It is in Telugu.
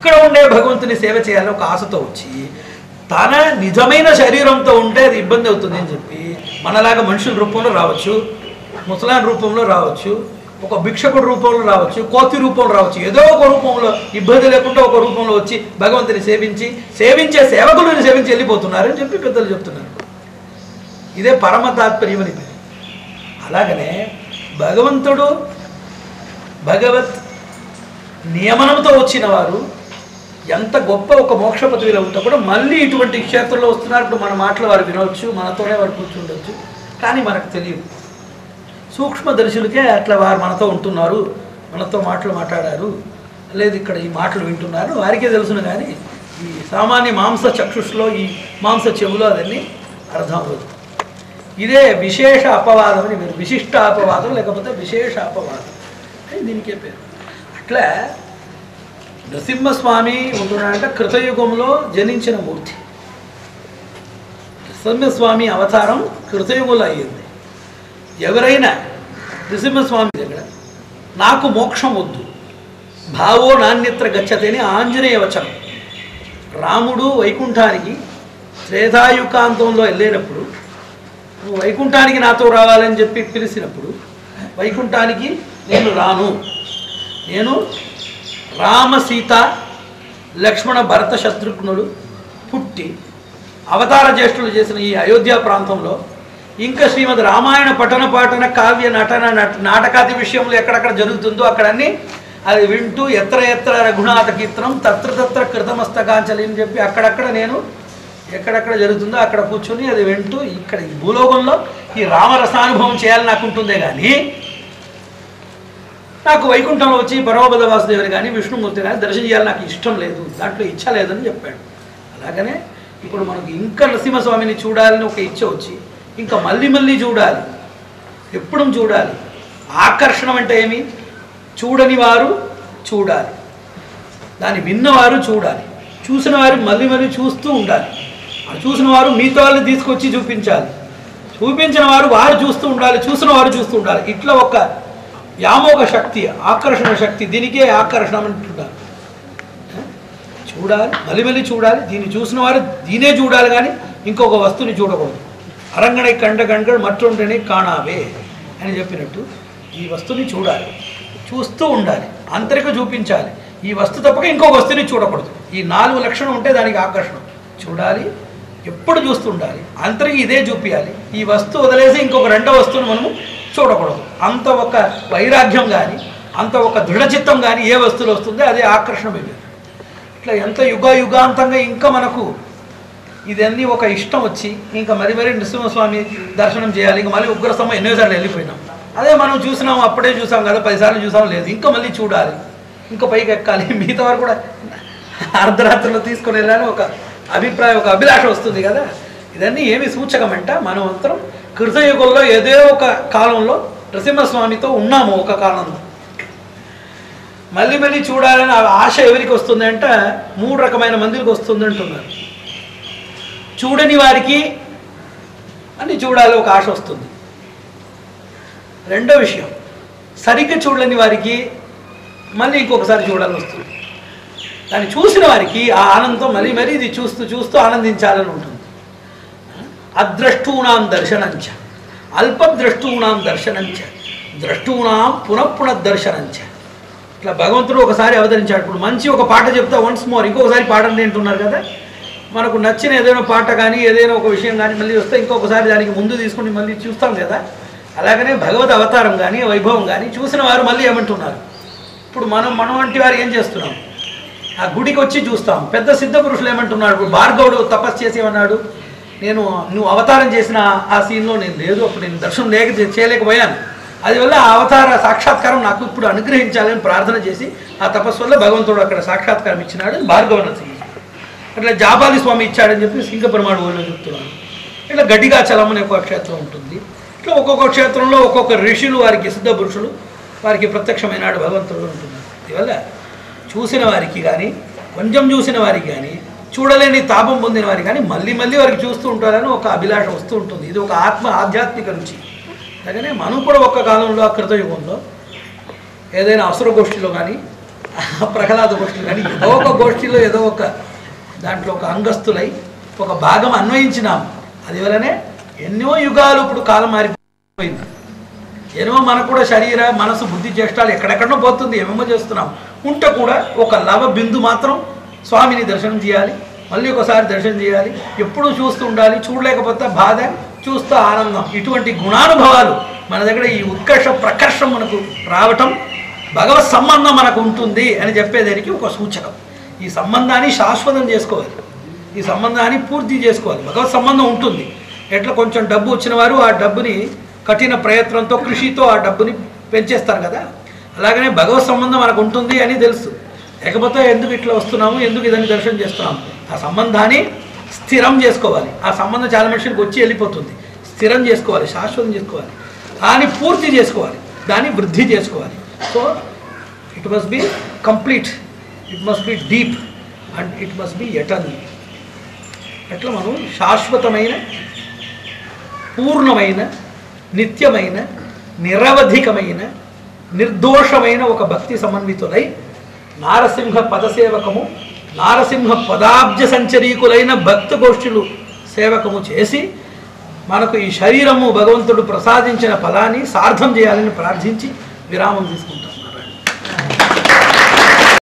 ఇక్కడ ఉండే భగవంతుని సేవ చేయాలని ఒక ఆశతో వచ్చి తన నిజమైన శరీరంతో ఉంటే అది ఇబ్బంది అవుతుంది అని చెప్పి మనలాగా మనుషుల రూపంలో రావచ్చు ముసలాన్ రూపంలో రావచ్చు ఒక భిక్షకుడు రూపంలో రావచ్చు కోతి రూపంలో రావచ్చు ఏదో ఒక రూపంలో ఇబ్బంది లేకుండా ఒక రూపంలో వచ్చి భగవంతుని సేవించి సేవించే సేవకులను సేవించి వెళ్ళిపోతున్నారని చెప్పి పెద్దలు చెప్తున్నారు ఇదే పరమ తాత్పర్యం అని పేరు అలాగనే భగవంతుడు భగవత్ నియమనంతో వచ్చిన వారు ఎంత గొప్ప ఒక మోక్ష పదవిలో ఉంటే కూడా మళ్ళీ ఇటువంటి క్షేత్రంలో వస్తున్నారు ఇప్పుడు మన మాటలు వారు వినవచ్చు మనతోనే వారు కూర్చుండొచ్చు కానీ మనకు తెలియదు సూక్ష్మదర్శులకే అట్లా వారు మనతో ఉంటున్నారు మనతో మాటలు మాట్లాడారు లేదు ఇక్కడ ఈ మాటలు వింటున్నారు వారికే తెలుసును కానీ ఈ సామాన్య మాంస చక్షుష్లో ఈ మాంస చెవులో అదన్నీ అర్థం అవ్వదు ఇదే విశేష అపవాదం అని మీరు విశిష్ట అపవాదం లేకపోతే విశేష అపవాదం అని దీనికే పేరు అట్లా నరసింహస్వామి ఉంటున్నాడంటే కృతయుగంలో జనించిన మూర్తి నరసింహస్వామి అవతారం కృతయుగంలో అయ్యింది ఎవరైనా నరసింహస్వామి దగ్గర నాకు మోక్షం వద్దు భావో నాణ్యత్ర గచ్చతి అని ఆంజనేయ వచనం రాముడు వైకుంఠానికి త్రేతాయుకాంతంలో వెళ్ళేటప్పుడు నువ్వు వైకుంఠానికి నాతో రావాలని చెప్పి పిలిచినప్పుడు వైకుంఠానికి నేను రాను నేను రామ సీత లక్ష్మణ భరత శత్రుఘ్నుడు పుట్టి అవతార జ్యేష్ఠులు చేసిన ఈ అయోధ్య ప్రాంతంలో ఇంకా శ్రీమద్ రామాయణ పఠన పాఠన కావ్య నటన నట నాటకాది విషయంలో ఎక్కడెక్కడ జరుగుతుందో అక్కడన్నీ అది వింటూ ఎత్ర ఎత్ర రఘునాథ కీర్తనం తత్ర తత్ర కృతమస్తకాంచలి అని చెప్పి అక్కడక్కడ నేను ఎక్కడెక్కడ జరుగుతుందో అక్కడ కూర్చొని అది వింటూ ఇక్కడ ఈ భూలోకంలో ఈ రామరసానుభవం చేయాలని నాకు ఉంటుందే కానీ నాకు వైకుంఠంలో వచ్చి పరమపద వాసుదేవుని కానీ విష్ణుమూర్తి కానీ దర్శనం చేయాలని నాకు ఇష్టం లేదు దాంట్లో ఇచ్చ లేదని చెప్పాడు అలాగనే ఇప్పుడు మనకు ఇంకా నరసింహస్వామిని చూడాలని ఒక ఇచ్చ వచ్చి ఇంకా మళ్ళీ మళ్ళీ చూడాలి ఎప్పుడు చూడాలి ఆకర్షణం అంటే ఏమి చూడని వారు చూడాలి దాన్ని విన్నవారు చూడాలి చూసిన వారు మళ్ళీ మళ్ళీ చూస్తూ ఉండాలి ఆ చూసిన వారు మిగతా వాళ్ళు తీసుకొచ్చి చూపించాలి చూపించిన వారు వారు చూస్తూ ఉండాలి చూసిన వారు చూస్తూ ఉండాలి ఇట్లా ఒక వ్యామోగ శక్తి ఆకర్షణ శక్తి దీనికే ఆకర్షణ అంటుంటారు చూడాలి మళ్ళీ మళ్ళీ చూడాలి దీన్ని చూసిన వారు దీనే చూడాలి కానీ ఇంకొక వస్తువుని చూడకూడదు అరంగణై కండ కండ మట్టుంటేనే కాణావే అని చెప్పినట్టు ఈ వస్తువుని చూడాలి చూస్తూ ఉండాలి అంతరిక చూపించాలి ఈ వస్తు తప్పక ఇంకో వస్తువుని చూడకూడదు ఈ నాలుగు లక్షణం ఉంటే దానికి ఆకర్షణ చూడాలి ఎప్పుడు చూస్తూ ఉండాలి అంతరికి ఇదే చూపించాలి ఈ వస్తువు వదిలేసి ఇంకొక రెండో వస్తువుని మనము చూడకూడదు అంత ఒక వైరాగ్యం కానీ అంత ఒక దృఢచిత్తం కానీ ఏ వస్తువులు వస్తుందో అదే ఆకర్షణమైనది ఇట్లా ఎంత యుగ యుగాంతంగా ఇంకా మనకు ఇదన్నీ ఒక ఇష్టం వచ్చి ఇంకా మరి మరి నృసింహస్వామి దర్శనం చేయాలి ఇంకా మళ్ళీ ఉగ్రస్తంభం ఎన్నోసార్లు వెళ్ళిపోయినాం అదే మనం చూసినాం అప్పుడే చూసాం కదా పదిసార్లు చూసాం లేదు ఇంకా మళ్ళీ చూడాలి ఇంకా పైకి ఎక్కాలి మిగతా వారు కూడా అర్ధరాత్రిలో తీసుకొని వెళ్ళాలని ఒక అభిప్రాయం ఒక అభిలాష వస్తుంది కదా ఇదన్నీ ఏమి సూచకమంట మనం అంతరం కృతయుగంలో ఏదో ఒక కాలంలో నరసింహస్వామితో ఉన్నాము ఒక కాలంలో మళ్ళీ మళ్ళీ చూడాలని ఆ ఆశ ఎవరికి వస్తుంది అంటే మూడు రకమైన మందికి వస్తుంది అంటున్నారు చూడని వారికి అని చూడాలి ఒక ఆశ వస్తుంది రెండో విషయం సరిగ్గా చూడలేని వారికి మళ్ళీ ఇంకొకసారి చూడాలని వస్తుంది దాన్ని చూసిన వారికి ఆ ఆనందం మళ్ళీ మరీ ఇది చూస్తూ చూస్తూ ఆనందించాలని ఉంటుంది అద్రష్టూనాం దర్శనంచ అల్పద్రష్టూనాం దర్శనంచ ద్రష్టూనాం పునఃపునః దర్శనంచ ఇట్లా భగవంతుడు ఒకసారి అవతరించాడు ఇప్పుడు మంచి ఒక పాట చెప్తా వన్స్ మోర్ ఇంకొకసారి పాట అంటున్నారు కదా మనకు నచ్చిన ఏదైనా పాట కానీ ఏదైనా ఒక విషయం కానీ మళ్ళీ వస్తే ఇంకొకసారి దానికి ముందు తీసుకుని మళ్ళీ చూస్తాం కదా అలాగనే భగవద్ అవతారం కానీ వైభవం కానీ చూసిన వారు మళ్ళీ ఏమంటున్నారు ఇప్పుడు మనం మనం వంటి వారు ఏం చేస్తున్నాం ఆ గుడికి వచ్చి చూస్తాం పెద్ద సిద్ధ పురుషులు ఏమంటున్నాడు ఇప్పుడు భార్గవుడు తపస్సు చేసి ఏమన్నాడు నేను నువ్వు అవతారం చేసిన ఆ సీన్లో నేను లేదు అప్పుడు నేను దర్శనం లేక చేయలేకపోయాను అది వల్ల ఆ అవతార సాక్షాత్కారం నాకు ఇప్పుడు అనుగ్రహించాలని ప్రార్థన చేసి ఆ తపస్సు వల్ల భగవంతుడు అక్కడ సాక్షాత్కారం ఇచ్చినాడు భార్గవ నరసింహ అట్లా జాబాలి స్వామి ఇచ్చాడని చెప్పి సింగపరమాడు వాళ్ళు చెప్తున్నాను ఇట్లా గడ్డిగాచలం అనే ఒక క్షేత్రం ఉంటుంది ఇట్లా ఒక్కొక్క క్షేత్రంలో ఒక్కొక్క ఋషులు వారికి సిద్ధ పురుషులు వారికి ప్రత్యక్షమైనాడు భగవంతుడు ఉంటున్నారు ఇవల్ల చూసిన వారికి కానీ కొంచెం చూసిన వారికి కానీ చూడలేని తాపం పొందిన వారికి కానీ మళ్ళీ మళ్ళీ వారికి చూస్తూ ఉంటారని ఒక అభిలాష వస్తూ ఉంటుంది ఇది ఒక ఆత్మ ఆధ్యాత్మిక రుచి అలాగనే మనం కూడా ఒక్క కాలంలో ఆ కృతయుగంలో ఏదైనా అవసర గోష్ఠిలో కానీ ప్రహ్లాద గోష్ఠి కానీ ఏదో ఒక గోష్ఠిలో ఏదో ఒక దాంట్లో ఒక అంగస్తులై ఒక భాగం అన్వయించినాం అది వలనే ఎన్నో యుగాలు ఇప్పుడు కాలం మారిపోయింది ఏమో మనకు కూడా శరీర మనసు బుద్ధి చేష్టాలు ఎక్కడెక్కడో పోతుంది ఏమేమో చేస్తున్నాం ఉంటే కూడా ఒక లవ బిందు మాత్రం స్వామిని దర్శనం చేయాలి మళ్ళీ ఒకసారి దర్శనం చేయాలి ఎప్పుడూ చూస్తూ ఉండాలి చూడలేకపోతే బాధ చూస్తూ ఆనందం ఇటువంటి గుణానుభవాలు మన దగ్గర ఈ ఉత్కర్ష ప్రకర్షం మనకు రావటం భగవత్ సంబంధం మనకు ఉంటుంది అని చెప్పేదానికి ఒక సూచకం ఈ సంబంధాన్ని శాశ్వతం చేసుకోవాలి ఈ సంబంధాన్ని పూర్తి చేసుకోవాలి భగవత్ సంబంధం ఉంటుంది ఎట్లా కొంచెం డబ్బు వచ్చిన వారు ఆ డబ్బుని కఠిన ప్రయత్నంతో కృషితో ఆ డబ్బుని పెంచేస్తారు కదా అలాగనే భగవత్ సంబంధం మనకు ఉంటుంది అని తెలుసు లేకపోతే ఎందుకు ఇట్లా వస్తున్నాము ఎందుకు ఇదని దర్శనం చేస్తున్నాము ఆ సంబంధాన్ని స్థిరం చేసుకోవాలి ఆ సంబంధం చాలా మనుషులకు వచ్చి వెళ్ళిపోతుంది స్థిరం చేసుకోవాలి శాశ్వతం చేసుకోవాలి దాన్ని పూర్తి చేసుకోవాలి దాన్ని వృద్ధి చేసుకోవాలి so it must be complete it must be deep and it must be eternal అట్లా మనం శాశ్వతమైన పూర్ణమైన నిత్యమైన నిరవధికమైన నిర్దోషమైన ఒక భక్తి సమన్వితులై నారసింహ పదసేవకము నారసింహ పదాబ్జ సంచరీకులైన భక్త గోష్ఠులు సేవకము చేసి మనకు ఈ శరీరము భగవంతుడు ప్రసాదించిన ఫలాన్ని సార్థం చేయాలని ప్రార్థించి విరామం తీసుకుంటాం